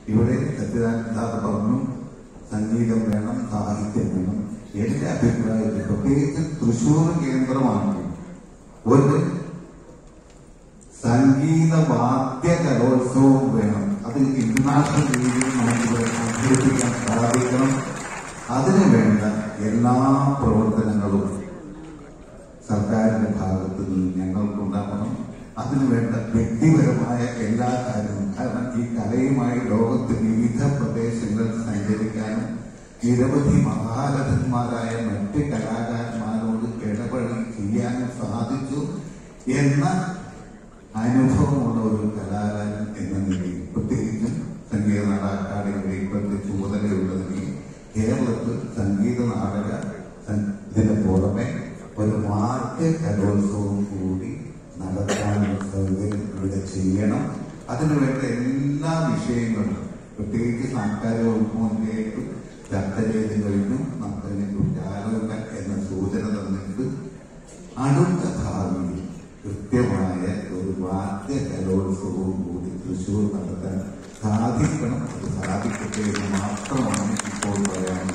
ഇവിടെ സത്യനാരായണ പറഞ്ഞു സംഗീതം വേണം സാഹിത്യം വേണം എന്റെ അഭിപ്രായത്തിൽ പ്രത്യേകിച്ച് തൃശൂർ കേന്ദ്രമാണ് ഒരു സംഗീത വാദ്യ കലോത്സവം വേണം അത് ഇന്റർനാഷണൽ രീതിയിൽ നമുക്ക് ഇവിടെ സംഘടിപ്പിക്കാൻ സാധിക്കണം അതിനു വേണ്ട എല്ലാ പ്രവർത്തനങ്ങളും സർക്കാരിന്റെ ഭാഗത്ത് നിന്ന് ഞങ്ങൾക്കുണ്ടാവണം അതിനുവേണ്ട വ്യക്തിപരമായ എല്ലാ കാര്യവും കാരണം ഈ കലയുമായി ലോകത്ത് വിവിധ പ്രദേശങ്ങൾ സഞ്ചരിക്കാനും നിരവധി മഹാരഥന്മാരായ മറ്റ് കലാകാരന്മാരോട് ഇടപെടൽ ചെയ്യാനും സാധിച്ചു എന്ന അനുഭവമുള്ള ഒരു കലാകാരൻ എന്ന നിലയിൽ പ്രത്യേകിച്ചും സംഗീത നാടക അക്കാദമിയുടെ ഇപ്പോഴത്തെ ചുമതലയുള്ളതിന് കേരളത്തിൽ സംഗീത നാടക സം- ഇതിന് പുറമെ ഒരു വാദ്യ കലോത്സവം കൂടി നടത്താനുള്ള സൗകര്യം ഇവിടെ ചെയ്യണം അതിനുവേണ്ട എല്ലാ വിഷയങ്ങളും പ്രത്യേകിച്ച് സാംസ്കാരിക വകുപ്പുമന്ത്രിയായിട്ട് ചർച്ച ചെയ്ത് കഴിഞ്ഞു നമുക്കതിനെ കുറിച്ച് ആലോചിക്കാം എന്ന സൂചന തന്നിട്ട് അടുത്ത ഭാവിയിൽ കൃത്യമായ ഒരു വാദ്യ കലോത്സവവും കൂടി തൃശൂർ നടത്താൻ സാധിക്കണം അത് സാധിക്കട്ടെ എന്ന് മാത്രമാണ് ഇപ്പോൾ പറയാൻ